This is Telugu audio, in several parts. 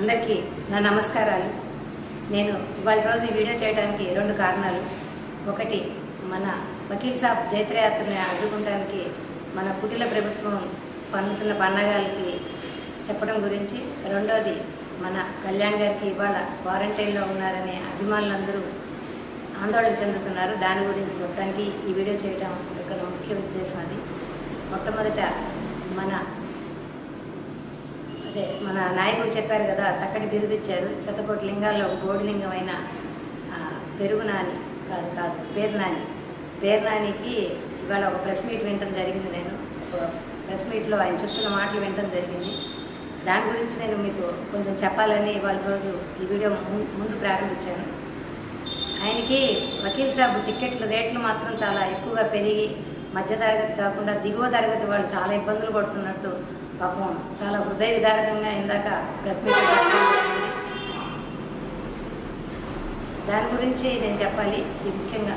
అందరికీ నా నమస్కారాలు నేను ఇవాళ రోజు ఈ వీడియో చేయడానికి రెండు కారణాలు ఒకటి మన వకీల్ సాబ్ జైత్రయాత్రని అడ్డుకోవడానికి మన కుటిల ప్రభుత్వం పన్నుతున్న పండగలకి చెప్పడం గురించి రెండోది మన కళ్యాణ్ గారికి ఇవాళ క్వారంటైన్లో ఉన్నారనే అభిమానులందరూ ఆందోళన చెందుతున్నారు దాని గురించి చెప్పడానికి ఈ వీడియో చేయడం యొక్క ముఖ్య ఉద్దేశం అది మొట్టమొదట మన అదే మన నాయకుడు చెప్పారు కదా చక్కటి బిరుదు ఇచ్చారు శతకోటి లింగాల్లో ఒక బోడి లింగం అయిన ఆ, పెరుగు నాని కాదు కాదు పేరు నాని పేరు నానికి ఇవాళ ఒక ప్రెస్ మీట్ వినటం జరిగింది నేను ఒక ప్రెస్ మీట్లో ఆయన చెప్తున్న మాటలు వినటం జరిగింది దాని గురించి నేను మీకు కొంచెం చెప్పాలని ఇవాళ రోజు ఈ వీడియో ము- ముందు ప్రారంభించాను ఆయనకి వకీల్ సాబ్ టికెట్ల రేట్లు మాత్రం చాలా ఎక్కువగా పెరిగి మధ్య తరగతి కాకుండా దిగువ తరగతి వాళ్ళు చాలా ఇబ్బందులు పడుతున్నట్టు పాపం చాలా హృదయ విదారకంగా ఇందాక ప్రెస్ మీట్ పెట్టడం జరిగింది. దాని గురించి నేను చెప్పాలి ఇది ముఖ్యంగా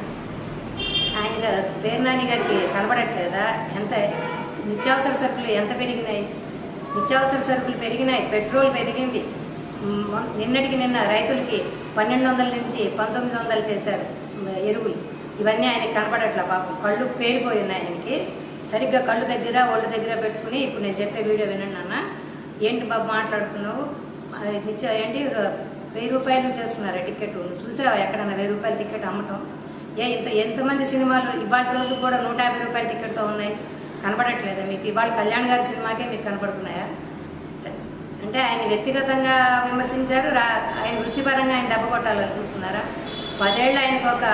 ఆయన పేర్నాని గారికి కనబడట్లేదా ఎంత నిత్యావసర సరుకులు ఎంత పెరిగినాయి నిత్యావసర సరుకులు పెరిగినాయి పెట్రోల్ పెరిగింది మొ- నిన్నటికి నిన్న రైతులకి పన్నెండు వందల నుంచి పంతొమ్మిది వందలు చేశారు మ్, ఎరువులు ఇవన్నీ ఆయనకి కనపడట్లా పాపం కళ్ళు పేలిపోయి ఉన్నాయి ఆయనకి సరిగ్గా కళ్ళు దగ్గర ఒళ్ళు దగ్గర పెట్టుకుని ఇప్పుడు నేను చెప్పే వీడియో వినండి అన్న ఏంటి బాబు మాట్లాడుతున్నావు అది నిత్య ఏంటి వెయ్యి రూపాయలు చేస్తున్నారు టికెట్ నువ్వు చూసావా ఎక్కడన్నా వెయ్యి రూపాయల టికెట్ అమ్మటం ఏ ఇంత ఎంతమంది సినిమాలు ఇవాళ రోజు కూడా నూట యాభై రూపాయల టికెట్తో ఉన్నాయి కనపడట్లేదా మీకు ఇవాళ కళ్యాణ్ గారి సినిమాకే మీకు కనపడుతున్నాయా అంటే ఆయన వ్యక్తిగతంగా విమర్శించారు రా- ఆయన వృత్తిపరంగా ఆయన దెబ్బ కొట్టాలని చూస్తున్నారా పదేళ్ళు ఆయనకు ఒక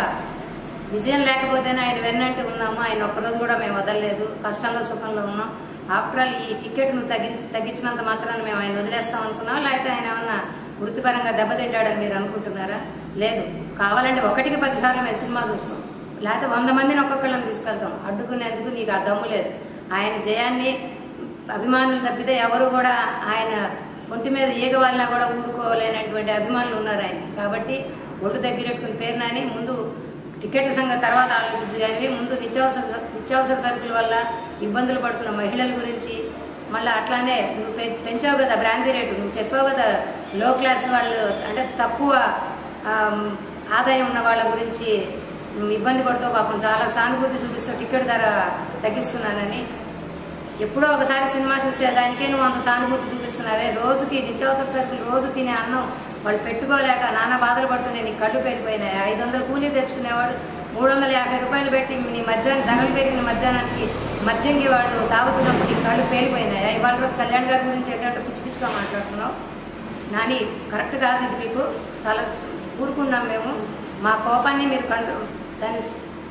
విజయం లేకపోతేనే ఆయన వెన్నంటి ఉన్నాము ఆయన ఒక్కరోజు కూడా మేము వదలలేదు కష్టంలో సుఖంలో ఉన్నాం ఆఫ్టర్ ఆల్ ఈ టికెట్ ను తగ్గి తగ్గించినంత మాత్రాన్ని మేము ఆయన వదిలేస్తాం అనుకున్నాం లేకపోతే ఆయన ఏమన్నా వృత్తిపరంగా దెబ్బతింటాడని మీరు అనుకుంటున్నారా లేదు కావాలంటే ఒకటికి పది సార్లు మేము సినిమా చూస్తాం లేకపోతే వంద మందిని ఒక్కొక్కళ్ళని తీసుకెళ్తాం అడ్డుకునేందుకు నీకు ఆ దమ్ము లేదు ఆయన జయాన్ని అభిమానులు తప్పితే ఎవరు కూడా ఆయన ఒంటి మీద ఈగ వల్ల కూడా ఊరుకోలేనటువంటి అభిమానులు ఉన్నారు ఆయన కాబట్టి ఒళ్ళు దగ్గరెట్టుకుని పేరు నాని ముందు టికెట్ల సంగతి తర్వాత ఆలోచించదు కానీ ముందు నిత్యావసర నిత్యావసర సరుకుల వల్ల ఇబ్బందులు పడుతున్న మహిళల గురించి మళ్ళీ అట్లానే నువ్వు పె- పెంచావు కదా బ్రాందీ రేటు నువ్వు చెప్పావు కదా లో క్లాస్ వాళ్ళు అంటే తక్కువ ఆమ్, ఆదాయం ఉన్న వాళ్ళ గురించి నువ్వు ఇబ్బంది పడుతావు పాపం చాలా సానుభూతి చూపిస్తూ టికెట్ ధర తగ్గిస్తున్నానని ఎప్పుడో ఒకసారి సినిమా చూసేదానికే నువ్వు అంత సానుభూతి చూపిస్తున్నావే రోజుకి నిత్యావసర సరుకులు రోజు తినే అన్నం వాళ్ళు పెట్టుకోలేక నానా బాధలు పడుతున్నాయి నీ కళ్ళు పెరిగిపోయినాయి ఐదు వందలు కూలీ తెచ్చుకునేవాడు మూడు వందల యాభై రూపాయలు పెట్టి నీ మధ్యాహ్నం ధరలు పెరిగిన మధ్యాహ్నానికి మద్యంగి వాడు తాగుతున్నప్పుడు నీ కళ్ళు పేలిపోయినాయి ఇవాళ రోజు కళ్యాణ్ గారి గురించి ఏంటంటే పిచ్చి పిచ్చిగా మాట్లాడుతున్నావు నాని కరెక్ట్ కాదు ఇది మీకు చాలా ఊరుకున్నాం మేము మా కోపాన్ని మీరు కంట్రోల్ దాన్ని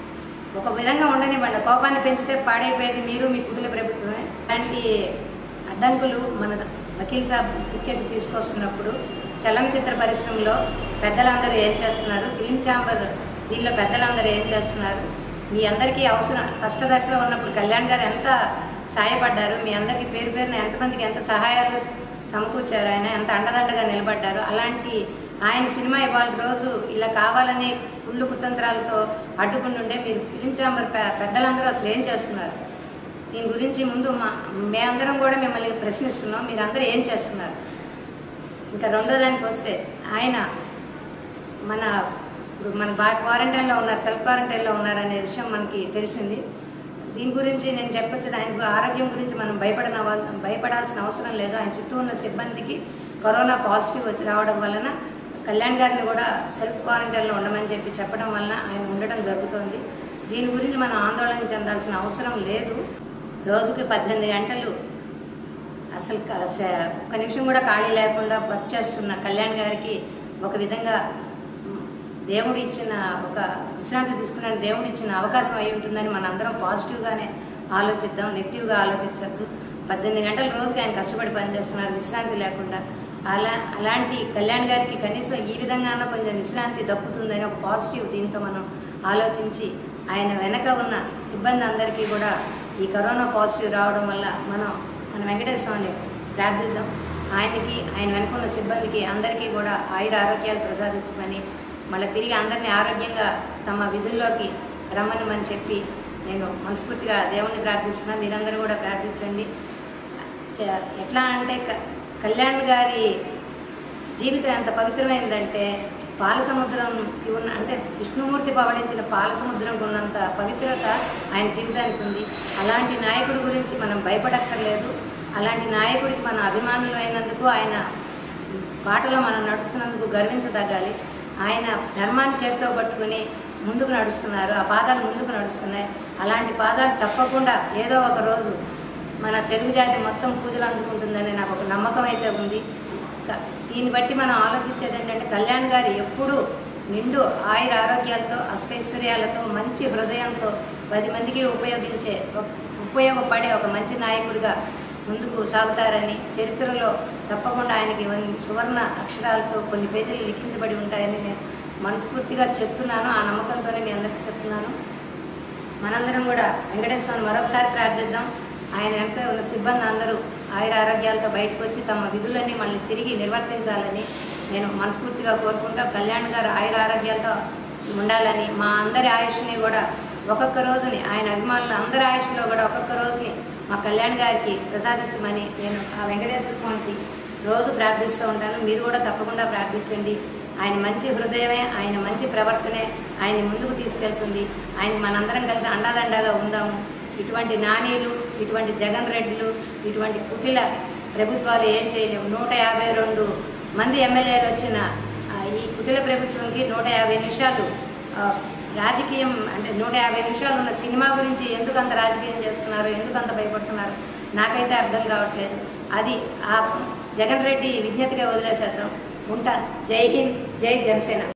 ఒక విధంగా ఉండనివ్వండి కోపాన్ని పెంచితే పాడైపోయేది మీరు మీ కుటుంబ ప్రభుత్వమే అలాంటి అడ్డంకులు మన వకీల్ సాబ్ పిక్చర్కి తీసుకొస్తున్నప్పుడు చలనచిత్ర పరిశ్రమలో పెద్దలందరూ ఏం చేస్తున్నారు ఫిలిం ఛాంబర్ దీనిలో పెద్దలందరూ ఏం చేస్తున్నారు మీ అందరికీ అవసరం కష్టదశలో ఉన్నప్పుడు కళ్యాణ్ గారు ఎంత సాయపడ్డారు మీ అందరికీ పేరు పేరున ఎంతమందికి ఎంత సహాయాలు సమకూర్చారు ఆయన ఎంత అండదండగా నిలబడ్డారు అలాంటి ఆయన సినిమా ఇవాళ రోజు ఇలా కావాలని కుళ్ళు కుతంత్రాలతో అడ్డుకుంటుండే మీరు ఫిలిం ఛాంబర్ పె- పెద్దలందరూ అసలు ఏం చేస్తున్నారు దీని గురించి ముందు మా మేమందరం కూడా మిమ్మల్ని ప్రశ్నిస్తున్నాం మీరందరూ ఏం చేస్తున్నారు ఇంకా రెండో దానికి వస్తే ఆయన మన ఇప్పుడు మన బా క్వారంటైన్లో ఉన్నారు సెల్ఫ్ క్వారంటైన్లో ఉన్నారనే విషయం మనకి తెలిసింది దీని గురించి నేను చెప్పొచ్చేది ఆయన ఆరోగ్యం గురించి మనం భయపడన భయపడాల్సిన అవసరం లేదు ఆయన చుట్టూ ఉన్న సిబ్బందికి కరోనా పాజిటివ్ వచ్చి రావడం వలన కళ్యాణ్ గారిని కూడా సెల్ఫ్ క్వారంటైన్లో ఉండమని చెప్పి చెప్పడం వలన ఆయన ఉండడం జరుగుతోంది దీని గురించి మనం ఆందోళన చెందాల్సిన అవసరం లేదు రోజుకి పద్దెనిమిది గంటలు అసలు క- స- ఒక్క నిమిషం కూడా ఖాళీ లేకుండా వర్క్ చేస్తున్న కళ్యాణ్ గారికి ఒక విధంగా మ్, దేవుడు ఇచ్చిన ఒక విశ్రాంతి తీసుకునే దేవుడు ఇచ్చిన అవకాశం అయి ఉంటుందని మనందరం పాజిటివ్గానే ఆలోచిద్దాం నెగిటివ్గా ఆలోచించద్దు పద్దెనిమిది గంటల రోజుకి ఆయన కష్టపడి పనిచేస్తున్నారు విశ్రాంతి లేకుండా అలా అలాంటి కళ్యాణ్ గారికి కనీసం ఈ విధంగానో కొంచెం విశ్రాంతి దక్కుతుందని ఒక పాజిటివ్ దీంతో మనం ఆలోచించి ఆయన వెనక ఉన్న సిబ్బంది అందరికీ కూడా ఈ కరోనా పాజిటివ్ రావడం వల్ల మనం మన వెంకటేశ్వరాన్ని ప్రార్థిద్దాం ఆయనకి ఆయన వెనుకున్న సిబ్బందికి అందరికీ కూడా ఆయుర ఆరోగ్యాలు ప్రసాదించమని మళ్ళీ తిరిగి అందరినీ ఆరోగ్యంగా తమ విధుల్లోకి రమ్మనమని చెప్పి నేను మనస్ఫూర్తిగా దేవుణ్ణి ప్రార్థిస్తున్నా మీరందరూ కూడా ప్రార్థించండి చ- ఎట్లా అంటే క- కళ్యాణ్ గారి జీవితం ఎంత పవిత్రమైందంటే పాల సముద్రం ఉన్న అంటే విష్ణుమూర్తి పవళించిన పాల సముద్రంకు ఉన్నంత పవిత్రత ఆయన జీవితానికి ఉంది అలాంటి నాయకుడి గురించి మనం భయపడక్కర్లేదు అలాంటి నాయకుడికి మన అభిమానులైనందుకు ఆయన బాటలో మనం నడుస్తున్నందుకు గర్వించదగాలి ఆయన ధర్మాన్ని చేత్తో పట్టుకుని ముందుకు నడుస్తున్నారు ఆ పాదాలు ముందుకు నడుస్తున్నాయి అలాంటి పాదాలు తప్పకుండా ఏదో ఒక రోజు మన తెలుగు జాతి మొత్తం పూజలు అందుకుంటుందని నాకు ఒక నమ్మకం అయితే ఉంది క- దీన్ని బట్టి మనం ఆలోచించేది ఏంటంటే కళ్యాణ్ గారు ఎప్పుడూ నిండు ఆయుర ఆరోగ్యాలతో అష్టైశ్వర్యాలతో మంచి హృదయంతో పది మందికి ఉపయోగించే ఒక- ఉపయోగపడే ఒక మంచి నాయకుడిగా ముందుకు సాగుతారని చరిత్రలో తప్పకుండా ఆయనకి కొన్ని సువర్ణ అక్షరాలతో కొన్ని పేజీలు లిఖించబడి ఉంటాయని నేను మనస్ఫూర్తిగా చెప్తున్నాను ఆ నమ్మకంతోనే మీ అందరికీ చెప్తున్నాను మనందరం కూడా వెంకటేశ్వరం మరొకసారి ప్రార్థిద్దాం ఆయన వెంట ఉన్న సిబ్బంది అందరూ ఆయుర ఆరోగ్యాలతో బయటకు వచ్చి తమ విధులన్నీ మళ్ళీ తిరిగి నిర్వర్తించాలని నేను మనస్ఫూర్తిగా కోరుకుంటా కళ్యాణ్ గారు ఆయుర ఆరోగ్యాలతో ఉండాలని మా అందరి ఆయుష్ని కూడా ఒక్కొక్క రోజుని ఆయన అభిమానులు అందరి ఆయుష్లో కూడా ఒక్కొక్క రోజుని మా కళ్యాణ్ గారికి ప్రసాదించమని నేను ఆ వెంకటేశ్వర స్వామికి రోజు ప్రార్థిస్తూ ఉంటాను మీరు కూడా తప్పకుండా ప్రార్థించండి ఆయన మంచి హృదయమే ఆయన మంచి ప్రవర్తనే ఆయన ముందుకు తీసుకెళ్తుంది ఆయన మనందరం కలిసి అండాదండాగా ఉందాము ఇటువంటి నానీలు ఇటువంటి జగన్ రెడ్డిలు ఇటువంటి కుటిల ప్రభుత్వాలు ఏం చేయలేవు నూట యాభై రెండు మంది ఎమ్మెల్యేలు వచ్చిన ఆ, ఈ కుటిల ప్రభుత్వంకి నూట యాభై నిమిషాలు ఆ, రాజకీయం అంటే నూట యాభై నిమిషాలు ఉన్న సినిమా గురించి ఎందుకు అంత రాజకీయం చేస్తున్నారు ఎందుకు అంత భయపడుతున్నారు నాకైతే అర్థం కావట్లేదు అది ఆ జగన్ రెడ్డి విజ్ఞతగా వదిలేసేద్దాం ఉంటా జై హింద్ జై జనసేన